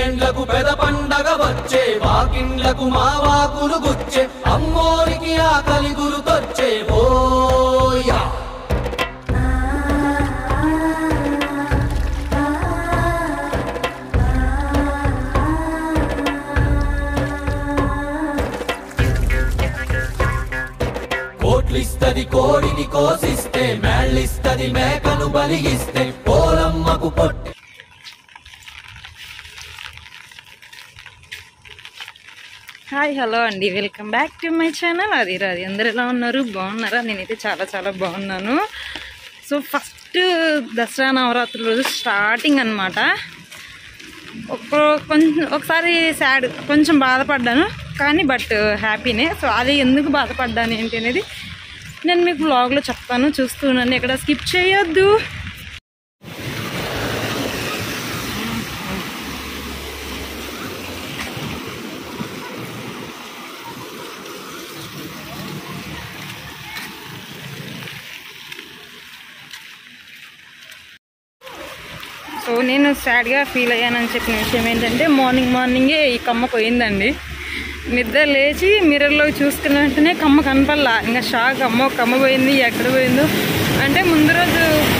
వెయ్యేండ్లకు పెద పండగ వచ్చే వాకిండ్లకు మా వాకులు గుచ్చే అమ్మోరికి ఆకలి గురుతొచ్చే ఓయా కోట్లిస్తది కోడిని కోసిస్తే మేళ్ళిస్తది మేకను బలిగిస్తే పోలమ్మకు పొట్టి హాయ్ హలో అండి welcome back to my channel అది రాది అందరు ఎలా ఉన్నారు బాగున్నారా నేనైతే చాలా చాలా బాగున్నాను సో ఫస్ట్ దసరా నవరాత్రి రోజు స్టార్టింగ్ అనమాట ఒక కొంచెం ఒకసారి సాడ్ కొంచెం బాధపడ్డాను కానీ బట్ హ్యాపీనే సో అది ఎందుకు బాధపడ్డాను ఏంటి అనేది నేను మీకు బ్లాగ్లో చెప్తాను చూస్తున్నాను ఇక్కడ స్కిప్ చేయొద్దు సో నేను సాడ్గా ఫీల్ అయ్యానని చెప్పిన విషయం ఏంటంటే మార్నింగ్ మార్నింగే ఈ కమ్మ పోయిందండి నిద్ర లేచి మిర్రర్లో చూసుకున్న వెంటనే కమ్మ కనపడలా ఇంకా షాక్ అమ్మో కమ్మ పోయింది ఎక్కడ పోయిందో అంటే ముందు రోజు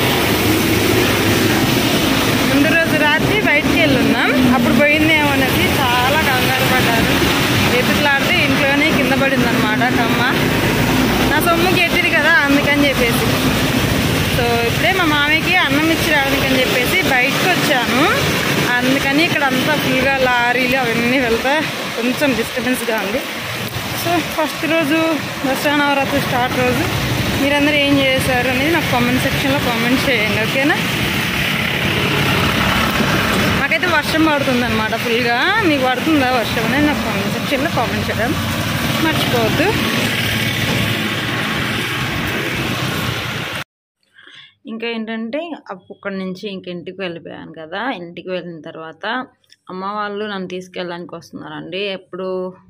ముందు రోజు రాత్రి బయటికి వెళ్ళున్నాం అప్పుడు పోయిందేమో అనేసి చాలా కంగారు పడ్డారు ఎదుట్లాడితే ఇంట్లోనే కింద పడింది అనమాట కమ్మ నా సొమ్ము గెట్టిది కదా అందుకని చెప్పేసి సో ఇప్పుడే మా మామయ్యకి అన్నం ఇచ్చి రావడానికి అని చెప్పేసి బయటకు వచ్చాను అందుకని ఇక్కడ అంతా ఫుల్గా లారీలు అవన్నీ వెళ్తా కొంచెం డిస్టర్బెన్స్గా ఉంది సో ఫస్ట్ రోజు దసరా నవరాత్రి స్టార్ట్ రోజు మీరందరూ ఏం చేశారు అనేది నాకు కామెంట్ సెక్షన్లో కామెంట్ చేయండి ఓకేనా నాకైతే వర్షం పడుతుంది అనమాట ఫుల్గా మీకు పడుతుందా వర్షం అనేది నాకు కామెంట్ సెక్షన్లో కామెంట్ చేయడం మర్చిపోవద్దు ఇంకా ఏంటంటే అక్కడి నుంచి ఇంక ఇంటికి వెళ్ళిపోయాను కదా ఇంటికి వెళ్ళిన తర్వాత అమ్మ వాళ్ళు నన్ను తీసుకెళ్ళడానికి వస్తున్నారండి ఎప్పుడు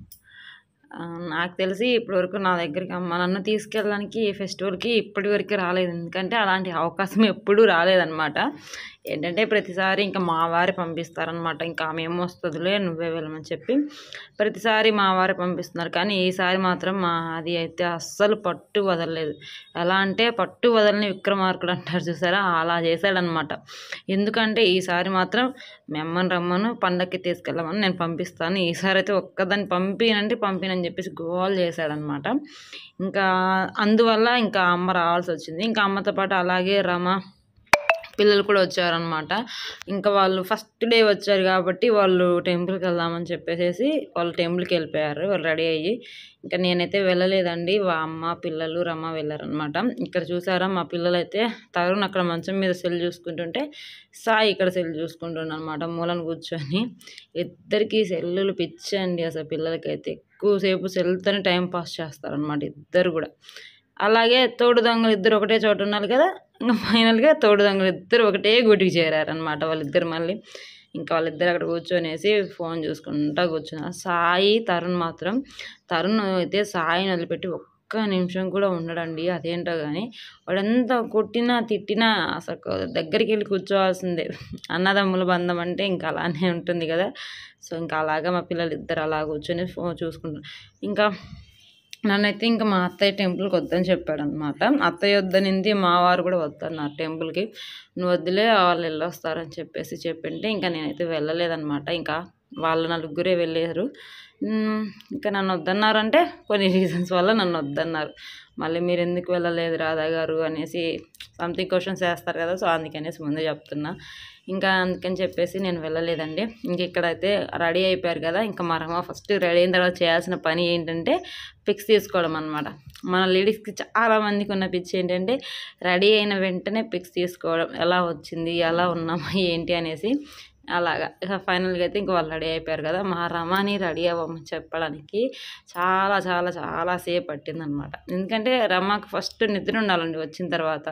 ఆ, నాకు తెలిసి ఇప్పటివరకు నా దగ్గరికి అమ్మ నన్ను తీసుకెళ్ళడానికి ఈ ఫెస్టివల్కి ఇప్పటి వరకు రాలేదు ఎందుకంటే అలాంటి అవకాశం ఎప్పుడూ రాలేదన్నమాట ఏంటంటే ప్రతిసారి ఇంకా మా వారి పంపిస్తారనమాట ఇంకా ఆమె ఏమొస్తుందిలే నువ్వే వెళ్ళమని చెప్పి ప్రతిసారి మా వారే పంపిస్తున్నారు కానీ ఈసారి మాత్రం మా అది అయితే అస్సలు పట్టు వదలలేదు ఎలా అంటే పట్టు వదలని విక్రమార్కుడు అంటారు చూసారా అలా చేశాడనమాట ఎందుకంటే ఈసారి మాత్రం మీ అమ్మని రమ్మను పండక్కి తీసుకెళ్ళమని నేను పంపిస్తాను ఈసారి అయితే ఒక్కదాన్ని పంపినంటే పంపినని చెప్పేసి గోల్ చేశాడనమాట ఇంకా అందువల్ల ఇంకా అమ్మ రావాల్సి వచ్చింది ఇంకా అమ్మతో పాటు అలాగే రమ పిల్లలు కూడా వచ్చారనమాట ఇంకా వాళ్ళు ఫస్ట్ డే వచ్చారు కాబట్టి వాళ్ళు టెంపుల్కి వెళ్దామని చెప్పేసి వాళ్ళు టెంపుల్కి వెళ్ళిపోయారు వాళ్ళు రెడీ అయ్యి ఇంకా నేనైతే వెళ్ళలేదండి వా అమ్మ పిల్లలు రమ్మ వెళ్ళారనమాట ఇక్కడ చూసారా మా పిల్లలు అయితే తరుణ్ అక్కడ మంచం మీద సెల్ చూసుకుంటుంటే సాయి ఇక్కడ సెల్ చూసుకుంటున్నాను అనమాట మూలను కూర్చొని ఇద్దరికి సెల్లులు పిచ్చండి అసలు పిల్లలకైతే ఎక్కువసేపు సెల్తోనే టైం పాస్ చేస్తారనమాట ఇద్దరు కూడా అలాగే తోడు దొంగలు ఇద్దరు ఒకటే చోట ఉన్నారు కదా ఇంకా ఫైనల్గా తోడు దొంగలు ఇద్దరు ఒకటే గుడికి చేరారనమాట వాళ్ళిద్దరు మళ్ళీ ఇంకా వాళ్ళిద్దరు అక్కడ కూర్చొనేసి ఫోన్ చూసుకుంటా కూర్చున్నారు సాయి తరుణ్ మాత్రం తరుణ్ అయితే సాయిని వదిలిపెట్టి ఒక్క నిమిషం కూడా ఉండడండి అదేంటో కానీ వాడంత కొట్టినా తిట్టినా అసలు దగ్గరికి వెళ్ళి కూర్చోవాల్సిందే అన్నదమ్ముల బంధం అంటే ఇంకా అలానే ఉంటుంది కదా సో ఇంకా అలాగా మా పిల్లలు ఇద్దరు అలా కూర్చొని ఫోన్ చూసుకుంటారు ఇంకా నన్నైతే ఇంకా మా అత్తయ్య టెంపుల్కి వద్దని చెప్పాడు అనమాట అత్తయ్య వద్దనింది మా వారు కూడా వద్దన్నారు టెంపుల్కి నువ్వు వద్దులే వాళ్ళు వెళ్ళొస్తారని చెప్పేసి చెప్పింటే ఇంకా నేనైతే వెళ్ళలేదన్నమాట ఇంకా వాళ్ళు నలుగురే వెళ్ళారు ఉమ్, ఇంకా నన్ను వద్దన్నారంటే కొన్ని రీజన్స్ వల్ల నన్ను వద్దన్నారు మళ్ళీ మీరు ఎందుకు వెళ్ళలేదు రాధా గారు అనేసి సంథింగ్ క్వశ్చన్స్ వేస్తారు కదా సో అందుకనేసి ముందే చెప్తున్నా ఇంకా అందుకని చెప్పేసి నేను వెళ్ళలేదండి ఇంక ఇక్కడైతే రెడీ అయిపోయారు కదా ఇంకా మా రమ్మ ఫస్ట్ రెడీ అయిన తర్వాత చేయాల్సిన పని ఏంటంటే పిక్స్ తీసుకోవడం అనమాట మన లేడీస్కి చాలా మందికి ఉన్న పిచ్చి ఏంటంటే రెడీ అయిన వెంటనే పిక్స్ తీసుకోవడం ఎలా వచ్చింది ఎలా ఉన్నామా ఏంటి అనేసి అలాగా ఇక ఫైనల్గా అయితే ఇంక వాళ్ళు రెడీ అయిపోయారు కదా మా రమాని రెడీ అవ్వమని చెప్పడానికి చాలా చాలా చాలా సేపు పట్టిందనమాట ఎందుకంటే రమకు ఫస్ట్ నిద్ర ఉండాలండి వచ్చిన తర్వాత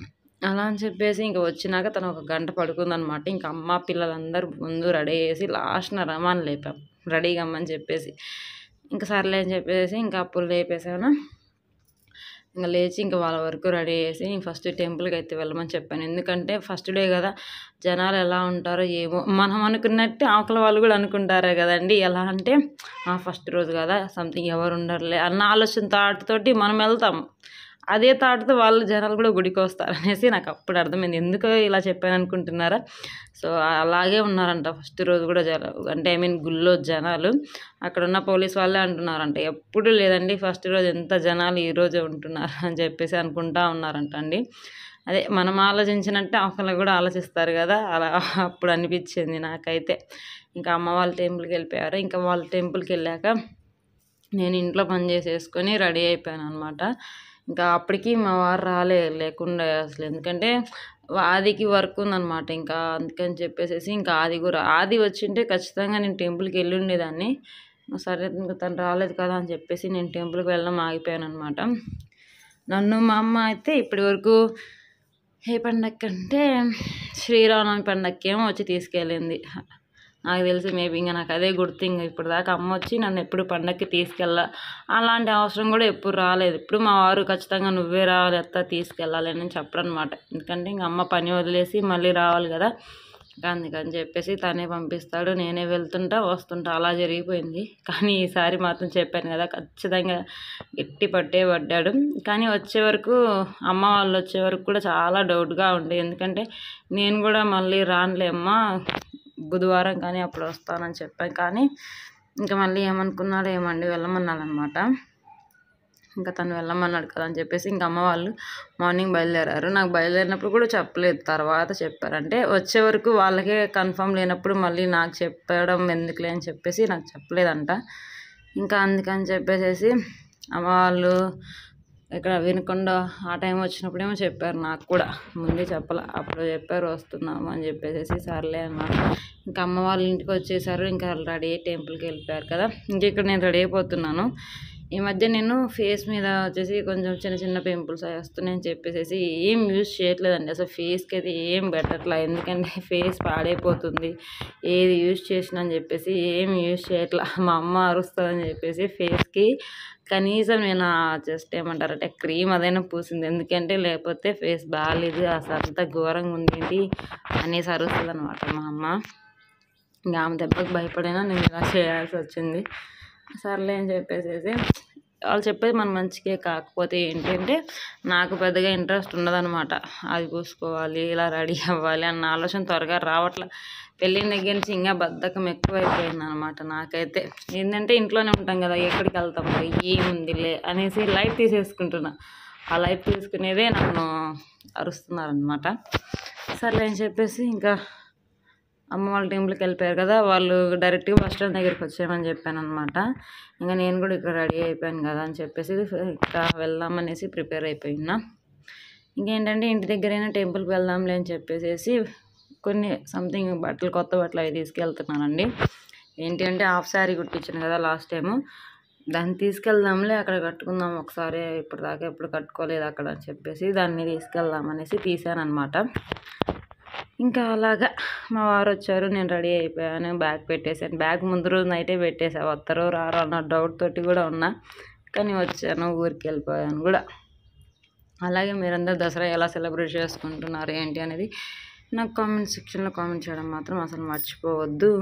అలా అని చెప్పేసి ఇంక వచ్చినాక తను ఒక గంట పడుకుందనమాట ఇంకా అమ్మ పిల్లలందరూ ముందు రెడీ చేసి లాస్ట్న రమాని లేపాం రెడీగా అమ్మని చెప్పేసి ఇంకా సర్లే అని చెప్పేసి ఇంకా అప్పుడు లేపేసాను ఇంకా లేచి ఇంకా వాళ్ళ వరకు రెడీ చేసి ఫస్ట్ టెంపుల్కి అయితే వెళ్ళమని చెప్పాను ఎందుకంటే ఫస్ట్ డే కదా జనాలు ఎలా ఉంటారో ఏమో మనం అనుకున్నట్టు ఆకలి వాళ్ళు కూడా అనుకుంటారే కదండి ఎలా అంటే ఫస్ట్ రోజు కదా సంథింగ్ ఎవరు ఉండరులే అన్న ఆలోచన థాట్తోటి మనం వెళ్తాం అదే థాట్తో వాళ్ళు జనాలు కూడా గుడికి వస్తారు అనేసి నాకు అప్పుడు అర్థమైంది ఎందుకు ఇలా చెప్పాను అనుకుంటున్నారా సో అలాగే ఉన్నారంట ఫస్ట్ రోజు కూడా జన అంటే ఐ మీన్ గుళ్ళో జనాలు అక్కడ ఉన్న పోలీస్ వాళ్ళే అంటున్నారంట ఎప్పుడు లేదండి ఫస్ట్ రోజు ఎంత జనాలు ఈ రోజే ఉంటున్నారు అని చెప్పేసి అనుకుంటా ఉన్నారంట అండి అదే మనం ఆలోచించినట్టే ఒకళ్ళు కూడా ఆలోచిస్తారు కదా అలా అప్పుడు అనిపించింది నాకైతే ఇంకా అమ్మ వాళ్ళ టెంపుల్కి వెళ్ళిపోయారు ఇంకా వాళ్ళ టెంపుల్కి వెళ్ళాక నేను ఇంట్లో పని చేసేసుకొని రెడీ అయిపోయాను అనమాట ఇంకా అప్పటికి మా వారు రాలే లేకుండా అసలు ఎందుకంటే ఆదికి వర్క్ ఉందన్నమాట ఇంకా అందుకని చెప్పేసి ఇంకా ఆది కూడా ఆది వచ్చింటే ఖచ్చితంగా నేను టెంపుల్కి వెళ్ళి ఉండేదాన్ని సరే ఇంకా తను రాలేదు కదా అని చెప్పేసి నేను టెంపుల్కి వెళ్ళడం ఆగిపోయాను అనమాట నన్ను మా అమ్మ అయితే ఇప్పటి వరకు ఏ పండగ అంటే శ్రీరామనవమి పండగకి ఏమో వచ్చి తీసుకెళ్ళింది నాకు తెలిసి మేబీ ఇంకా నాకు అదే గుర్తు ఇంకా ఇప్పుడు దాకా అమ్మ వచ్చి నన్ను ఎప్పుడు పండగకి తీసుకెళ్ళ అలాంటి అవసరం కూడా ఎప్పుడు రాలేదు ఇప్పుడు మా వారు ఖచ్చితంగా నువ్వే రావాలి అత్త తీసుకెళ్ళాలి అని చెప్పడం అనమాట ఎందుకంటే ఇంక అమ్మ పని వదిలేసి మళ్ళీ రావాలి కదా ఇంకా అందుకని చెప్పేసి తనే పంపిస్తాడు నేనే వెళ్తుంటా వస్తుంటా అలా జరిగిపోయింది కానీ ఈసారి మాత్రం చెప్పాను కదా ఖచ్చితంగా గట్టి పట్టే పడ్డాడు కానీ వచ్చే వరకు అమ్మ వాళ్ళు వచ్చే వరకు కూడా చాలా డౌట్గా ఉండే ఎందుకంటే నేను కూడా మళ్ళీ రానులే అమ్మ బుధవారం కానీ అప్పుడు వస్తానని చెప్పాను కానీ ఇంకా మళ్ళీ ఏమనుకున్నాడో ఏమండి వెళ్ళమన్నాడు అనమాట ఇంకా తను వెళ్ళమన్నాడు కదా అని చెప్పేసి ఇంకా అమ్మ వాళ్ళు మార్నింగ్ బయలుదేరారు నాకు బయలుదేరినప్పుడు కూడా చెప్పలేదు తర్వాత చెప్పారు అంటే వచ్చే వరకు వాళ్ళకే కన్ఫర్మ్ లేనప్పుడు మళ్ళీ నాకు చెప్పడం ఎందుకులే అని చెప్పేసి నాకు చెప్పలేదంట ఇంకా అందుకని చెప్పేసి అమ్మ వాళ్ళు ఇక్కడ వినకొండ ఆ టైం వచ్చినప్పుడేమో చెప్పారు నాకు కూడా ముందే చెప్పాల అప్పుడు చెప్పారు వస్తున్నాము అని చెప్పేసి సర్లే అన్నారు ఇంకా అమ్మ వాళ్ళ ఇంటికి వచ్చేసారు ఇంకా రెడీ అయ్యి టెంపుల్కి వెళ్ళిపోయారు కదా ఇంక ఇక్కడ నేను రెడీ అయిపోతున్నాను ఈ మధ్య నేను ఫేస్ మీద వచ్చేసి కొంచెం చిన్న చిన్న పింపుల్స్ అవి వస్తున్నాయని చెప్పేసి ఏం యూజ్ చేయట్లేదండి అసలు ఫేస్కి అయితే ఏం పెట్టట్లా ఎందుకంటే ఫేస్ పాడైపోతుంది ఏది యూజ్ చేసినా అని చెప్పేసి ఏం యూజ్ చేయట్లా మా అమ్మ అరుస్తుందని చెప్పేసి ఫేస్కి కనీసం నేను జస్ట్ ఏమంటారంటే క్రీమ్ అదైనా పూసింది ఎందుకంటే లేకపోతే ఫేస్ బాగాలేదు అసలు అంత ఘోరంగా ఉంది ఏంటి అనేసి అరుస్తుంది అనమాట మా అమ్మ ఇంకా ఆమె దెబ్బకి భయపడినా నేను ఇలా చేయాల్సి వచ్చింది సర్లే అని చెప్పేసి వాళ్ళు చెప్పేది మన మంచికే కాకపోతే ఏంటంటే నాకు పెద్దగా ఇంట్రెస్ట్ ఉండదన్నమాట అది పూసుకోవాలి ఇలా రెడీ అవ్వాలి అన్న ఆలోచన త్వరగా రావట్లే పెళ్ళిన దగ్గర నుంచి ఇంకా బద్ధకం ఎక్కువైపోయింది అనమాట నాకైతే ఏంటంటే ఇంట్లోనే ఉంటాం కదా ఎక్కడికి వెళ్తాం ఏముందిలే అనేసి లైట్ తీసేసుకుంటున్నా ఆ లైట్ తీసుకునేదే నన్ను అరుస్తున్నారనమాట సర్లే అని చెప్పేసి ఇంకా అమ్మ వాళ్ళ టెంపుల్కి వెళ్ళిపోయారు కదా వాళ్ళు డైరెక్ట్గా బస్ స్టాండ్ దగ్గరికి వచ్చామని చెప్పాను అనమాట ఇంకా నేను కూడా ఇక్కడ రెడీ అయిపోయాను కదా అని చెప్పేసి ఇంకా వెళ్దామనేసి ప్రిపేర్ అయిపోయినా ఇంకేంటంటే ఇంటి దగ్గరైనా టెంపుల్కి వెళ్దాంలే అని చెప్పేసి కొన్ని సంథింగ్ బట్టలు కొత్త బట్టలు అవి తీసుకెళ్తున్నానండి ఏంటి అంటే హాఫ్ శారీ కుట్టించాను కదా లాస్ట్ టైము దాన్ని తీసుకెళ్దాంలే అక్కడ కట్టుకుందాం ఒకసారి ఇప్పుడు దాకా ఎప్పుడు కట్టుకోలేదు అక్కడ అని చెప్పేసి దాన్ని తీసుకెళ్దాం అనేసి తీసాను అనమాట ఇంకా అలాగా మా వారు వచ్చారు నేను రెడీ అయిపోయాను బ్యాగ్ పెట్టేశాను బ్యాగ్ ముందు రోజు నైటే పెట్టేసా వస్తారో రారో అన్న డౌట్ తోటి కూడా ఉన్నా కానీ వచ్చాను ఊరికి వెళ్ళిపోయాను కూడా అలాగే మీరందరూ దసరా ఎలా సెలబ్రేట్ చేసుకుంటున్నారు ఏంటి అనేది నాకు కామెంట్ సెక్షన్లో కామెంట్ చేయడం మాత్రం అసలు మర్చిపోవద్దు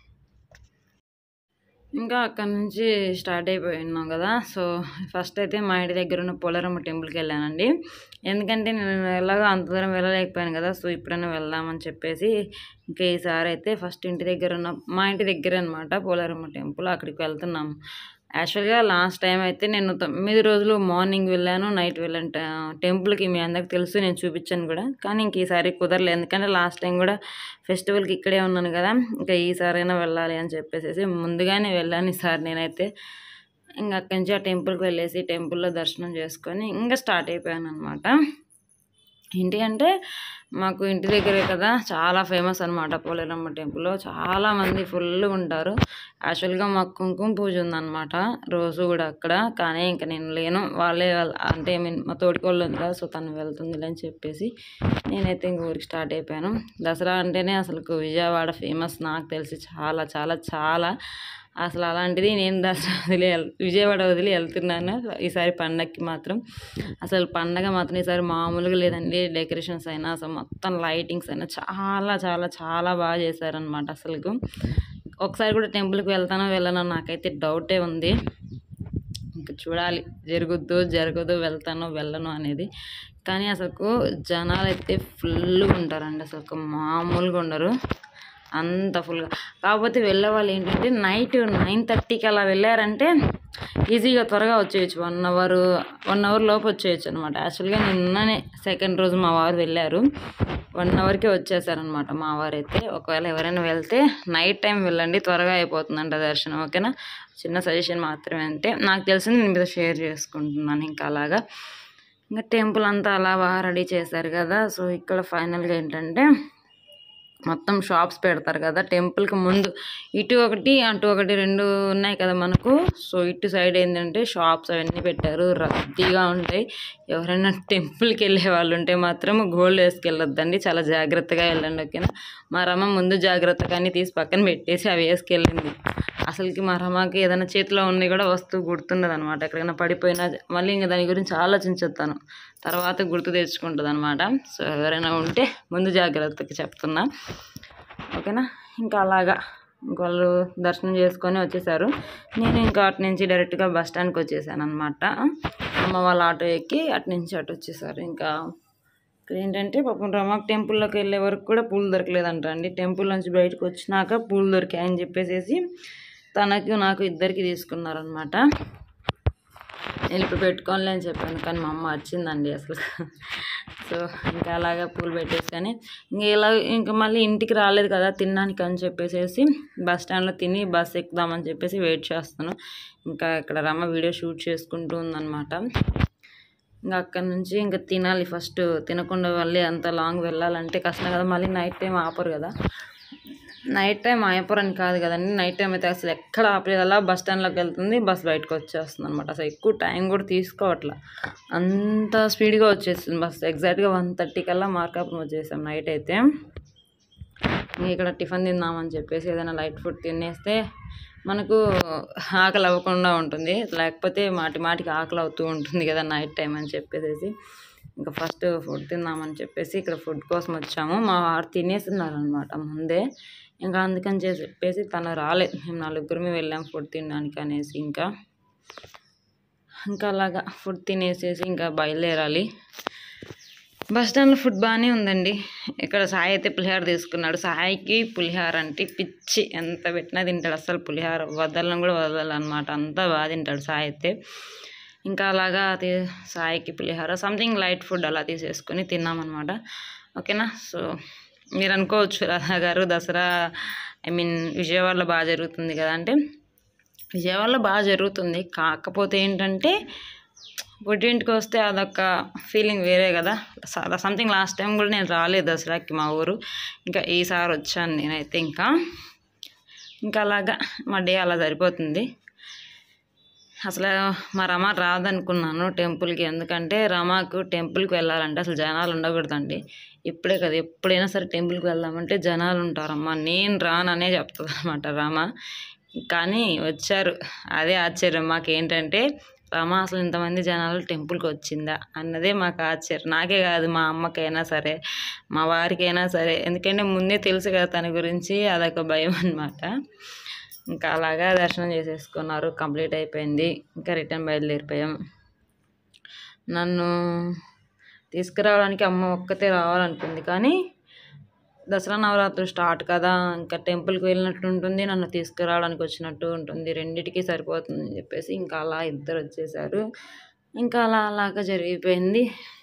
ఇంకా అక్కడ నుంచి స్టార్ట్ అయిపోయి ఉన్నాం కదా సో ఫస్ట్ అయితే మా ఇంటి దగ్గర ఉన్న పోలరమ్మ టెంపుల్కి వెళ్ళానండి ఎందుకంటే నేను ఎలాగో అంత దూరం వెళ్ళలేకపోయాను కదా సో ఇప్పుడైనా వెళ్దామని చెప్పేసి ఇంకా ఈసారి అయితే ఫస్ట్ ఇంటి దగ్గర ఉన్న మా ఇంటి దగ్గర అనమాట పోలరమ్మ టెంపుల్ అక్కడికి వెళ్తున్నాం యాక్చువల్గా లాస్ట్ టైం అయితే నేను తొమ్మిది రోజులు మార్నింగ్ వెళ్ళాను నైట్ వెళ్ళాను ట- టెంపుల్కి మీ అందరికి తెలుసు నేను చూపించాను కూడా కానీ ఇంక ఈసారి కుదరలేదు ఎందుకంటే లాస్ట్ టైం కూడా ఫెస్టివల్కి ఇక్కడే ఉన్నాను కదా ఇంకా ఈసారైనా వెళ్ళాలి అని చెప్పేసి ముందుగానే వెళ్ళాను ఈసారి నేనైతే ఇంకా అక్కడి నుంచి ఆ టెంపుల్కి వెళ్ళేసి టెంపుల్లో దర్శనం చేసుకొని ఇంకా స్టార్ట్ అయిపోయాను అనమాట ఏంటి అంటే మాకు ఇంటి దగ్గరే కదా చాలా ఫేమస్ అనమాట పోలేరమ్మ టెంపుల్ చాలా మంది ఫుల్గా ఉంటారు యాక్చువల్గా మాకు కుంకుమ పూజ ఉందన్నమాట రోజు కూడా అక్కడ కానీ ఇంకా నేను లేను వాళ్ళే వాళ్ళ అంటే I mean మా తోడికోళ్ళు ఉంది కదా సో తను వెళ్తుంది అని చెప్పేసి నేనైతే ఇంక ఊరికి స్టార్ట్ అయిపోయాను దసరా అంటేనే అసలు విజయవాడ ఫేమస్ నాకు తెలిసి చాలా చాలా చాలా అసలు అలాంటిది నేను దసరా వదిలి వెళ్- విజయవాడ వదిలి వెళ్తున్నాను ఈసారి పండగకి మాత్రం అసలు పండగ మాత్రం ఈసారి మామూలుగా లేదండి డెకరేషన్స్ అయినా అసలు మొత్తం లైటింగ్స్ అయినా చాలా చాలా చాలా బాగా చేశారనమాట అసలు ఒకసారి కూడా టెంపుల్కి వెళ్తానో వెళ్ళనో నాకైతే డౌటే ఉంది ఇంకా చూడాలి జరుగుద్దో జరగదో వెళ్తానో వెళ్ళను అనేది కానీ అసలు జనాలు అయితే ఫుల్గా ఉంటారండి అసలు మామూలుగా ఉండరు అంత ఫుల్గా కాకపోతే వెళ్ళే వాళ్ళు ఏంటంటే నైట్ నైన్ థర్టీకి అలా వెళ్ళారంటే ఈజీగా త్వరగా వచ్చేయచ్చు వన్ అవర్ వన్ అవర్ లోపు వచ్చేయచ్చు అనమాట యాక్చువల్గా నిన్ననే సెకండ్ రోజు మా వారు వెళ్ళారు వన్ అవర్కే వచ్చేసారనమాట మా వారు అయితే ఒకవేళ ఎవరైనా వెళ్తే నైట్ టైం వెళ్ళండి త్వరగా అయిపోతుందంట దర్శనం ఓకేనా చిన్న సజెషన్ మాత్రమే అంటే నాకు తెలిసింది నేను మీద షేర్ చేసుకుంటున్నాను ఇంకా అలాగా ఇంకా టెంపుల్ అంతా అలా బాగా రెడీ చేశారు కదా సో ఇక్కడ ఫైనల్గా ఏంటంటే మొత్తం షాప్స్ పెడతారు కదా టెంపుల్కి ముందు ఇటు ఒకటి అటు ఒకటి రెండు ఉన్నాయి కదా మనకు సో ఇటు సైడ్ ఏంటంటే షాప్స్ అవన్నీ పెట్టారు రద్దీగా ఉంటాయి ఎవరైనా టెంపుల్కి వెళ్ళే వాళ్ళు ఉంటే మాత్రం గోల్డ్ వేసుకెళ్ళొద్దండి చాలా జాగ్రత్తగా వెళ్ళండి ఓకేనా మా రమ్మ ముందు జాగ్రత్తగా అన్ని తీసి పక్కన పెట్టేసి అవి వేసుకెళ్ళింది అసలుకి మా రమ్మకి ఏదైనా చేతిలో ఉన్నాయి కూడా వస్తువు గుర్తుండదు అనమాట ఎక్కడైనా పడిపోయినా మళ్ళీ ఇంకా దాని గురించి ఆలోచించేస్తాను తర్వాత గుర్తు తెచ్చుకుంటుంది అనమాట సో ఎవరైనా ఉంటే ముందు జాగ్రత్తకి చెప్తున్నా ఓకేనా ఇంకా అలాగా ఇంక వాళ్ళు దర్శనం చేసుకొని వచ్చేసారు నేను ఇంకా అటు నుంచి డైరెక్ట్గా బస్ స్టాండ్కి వచ్చేసాను అనమాట అమ్మ వాళ్ళ ఆటో ఎక్కి అటు నుంచి అటు వచ్చేసారు ఇంకా ఇక్కడ ఏంటంటే పాపం రమాక్ టెంపుల్లోకి వెళ్ళే వరకు కూడా పూలు దొరకలేదంట అండి టెంపుల్ నుంచి బయటకు వచ్చినాక పూలు దొరికాయని చెప్పేసి తనకు నాకు ఇద్దరికి తీసుకున్నారనమాట నేను ఇప్పుడు పెట్టుకోనులే అని చెప్పాను కానీ మా అమ్మ వచ్చిందండి అసలు సో ఇంకా అలాగా పూలు పెట్టేసుకొని ఇంకా ఇలా ఇంకా మళ్ళీ ఇంటికి రాలేదు కదా తినడానికి అని చెప్పేసి బస్ స్టాండ్లో తిని బస్ ఎక్కుదామని చెప్పేసి వెయిట్ చేస్తాను ఇంకా ఇక్కడ రమ్మ వీడియో షూట్ చేసుకుంటూ ఉందన్నమాట ఇంకా అక్కడ నుంచి ఇంకా తినాలి ఫస్ట్ తినకుండా మళ్ళీ అంత లాంగ్ వెళ్ళాలంటే కష్టం కదా మళ్ళీ నైట్ టైం ఆపరు కదా నైట్ టైం ఆపరని కాదు కదండి నైట్ టైం అయితే అసలు ఎక్కడ ఆపలేదు అలా బస్ స్టాండ్లోకి వెళ్తుంది బస్ బయటకు వచ్చేస్తుంది అనమాట అసలు ఎక్కువ టైం కూడా తీసుకోవట్లా అంత స్పీడ్గా వచ్చేస్తుంది బస్ ఎగ్జాక్ట్గా వన్ థర్టీ కల్లా మార్కాపురం వచ్చేసాం నైట్ అయితే ఇంక ఇక్కడ టిఫిన్ తిందామని చెప్పేసి ఏదైనా లైట్ ఫుడ్ తినేస్తే మనకు ఆకలి అవ్వకుండా ఉంటుంది లేకపోతే మాటి మాటికి ఆకలి అవుతూ ఉంటుంది కదా నైట్ టైం అని చెప్పేసి ఇంకా ఫస్ట్ ఫుడ్ తిందామని చెప్పేసి ఇక్కడ ఫుడ్ కోసం వచ్చాము మా వారు తినేస్తున్నారు అనమాట ముందే ఇంకా అందుకని చేసి చెప్పేసి తను రాలేదు మేము నలుగురిమి వెళ్ళాం ఫుడ్ తినడానికి అనేసి ఇంకా ఇంకా అలాగా ఫుడ్ తినేసేసి ఇంకా బయలుదేరాలి బస్ స్టాండ్లో ఫుడ్ బాగానే ఉందండి ఇక్కడ సాయి అయితే పులిహార తీసుకున్నాడు సాయికి పులిహార అంటే పిచ్చి ఎంత పెట్టినా తింటాడు అసలు పులిహార వదలను కూడా వదలనమాట అంతా బాగా తింటాడు సాయి అయితే ఇంకా అలాగా తీ సాయికి పులిహార సంథింగ్ లైట్ ఫుడ్ అలా తీసేసుకొని తిన్నామన్నమాట ఓకేనా సో మీరు అనుకోవచ్చు రాధా గారు దసరా ఐ మీన్ విజయవాడలో బాగా జరుగుతుంది కదా అంటే విజయవాడలో బాగా జరుగుతుంది కాకపోతే ఏంటంటే పుట్టింటికి వస్తే అదొక ఫీలింగ్ వేరే కదా సంథింగ్ లాస్ట్ టైం కూడా నేను రాలేదు దసరాకి మా ఊరు ఇంకా ఈసారి వచ్చాను నేనైతే ఇంకా ఇంకా అలాగా మా డే అలా సరిపోతుంది అసలు మా రమ రాదనుకున్నాను టెంపుల్కి ఎందుకంటే రమాకు టెంపుల్కి వెళ్ళాలంటే అసలు జనాలు ఉండకూడదండి ఇప్పుడే కదా ఎప్పుడైనా సరే టెంపుల్కి వెళ్దామంటే జనాలు ఉంటారమ్మా నేను రాననే చెప్తుంది అనమాట రామ కానీ వచ్చారు అదే ఆశ్చర్యం మాకు ఏంటంటే రామ అసలు ఇంతమంది జనాలు టెంపుల్కి వచ్చిందా అన్నదే మాకు ఆశ్చర్యం నాకే కాదు మా అమ్మకైనా సరే మా వారికైనా సరే ఎందుకంటే ముందే తెలుసు కదా తన గురించి అదొక భయం అనమాట ఇంకా అలాగా దర్శనం చేసేసుకున్నారు కంప్లీట్ అయిపోయింది ఇంకా రిటర్న్ బయలుదేరిపోయాం నన్ను తీసుకురావడానికి అమ్మ ఒక్కతే రావాలనుకుంది కానీ దసరా నవరాత్రులు స్టార్ట్ కదా ఇంకా టెంపుల్కి వెళ్ళినట్టు ఉంటుంది నన్ను తీసుకురావడానికి వచ్చినట్టు ఉంటుంది రెండిటికి సరిపోతుంది అని చెప్పేసి ఇంకా అలా ఇద్దరు వచ్చేసారు ఇంకా అలా అలాగా జరిగిపోయింది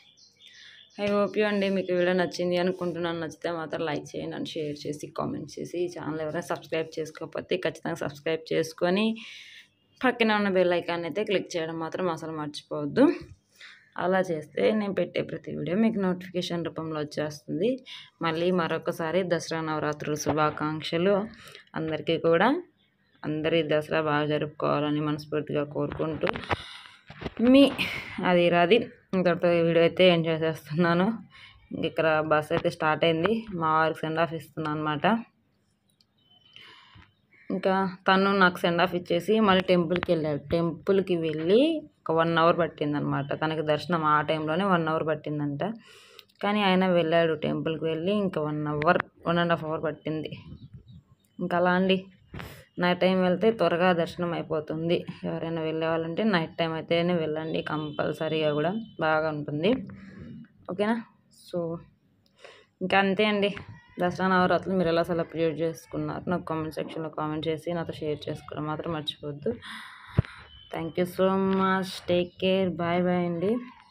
ఐ హోప్ యూ అండి మీకు వీడియో నచ్చింది అనుకుంటున్నాను నచ్చితే మాత్రం లైక్ చేయండి అండ్ షేర్ చేసి కామెంట్ చేసి ఈ ఛానల్ ఎవరైనా సబ్స్క్రైబ్ చేసుకోకపోతే ఖచ్చితంగా సబ్స్క్రైబ్ చేసుకొని పక్కనే ఉన్న బెల్ ఐకాన్ అయితే క్లిక్ చేయడం మాత్రం అసలు మర్చిపోవద్దు అలా చేస్తే నేను పెట్టే ప్రతి వీడియో మీకు నోటిఫికేషన్ రూపంలో వచ్చేస్తుంది మళ్ళీ మరొకసారి దసరా నవరాత్రుల శుభాకాంక్షలు అందరికీ కూడా అందరి దసరా బాగా జరుపుకోవాలని మనస్ఫూర్తిగా కోరుకుంటూ మీ అది రాది ఇంతటితో ఈ వీడియో అయితే ఎంజాయ్ చేస్తున్నాను ఇంక ఇక్కడ బస్ అయితే స్టార్ట్ అయింది మా వారికి సెండ్ ఆఫ్ ఇస్తున్నాను అనమాట ఇంకా తను నాకు సెండ్ ఆఫ్ ఇచ్చేసి మళ్ళీ టెంపుల్కి వెళ్ళాడు టెంపుల్కి వెళ్ళి ఒక వన్ అవర్ పట్టిందనమాట తనకి దర్శనం ఆ టైంలోనే వన్ అవర్ పట్టిందంట కానీ ఆయన వెళ్ళాడు టెంపుల్కి వెళ్ళి ఇంకా one hour one and half hour పట్టింది ఇంకా అలా అండి నైట్ టైం వెళ్తే త్వరగా దర్శనం అయిపోతుంది ఎవరైనా వెళ్ళే వాళ్ళంటే నైట్ టైం అయితేనే వెళ్ళండి కంపల్సరీగా కూడా బాగా ఉంటుంది ఓకేనా సో ఇంకా అంతే అండి దసరా నవరాత్రులు మీరు ఎలా సెలబ్రేట్ చేసుకున్నారు నాకు కామెంట్ సెక్షన్లో కామెంట్ చేసి నాతో షేర్ చేసుకోవడం మాత్రం మర్చిపోవద్దు thank you so much take care bye bye అండి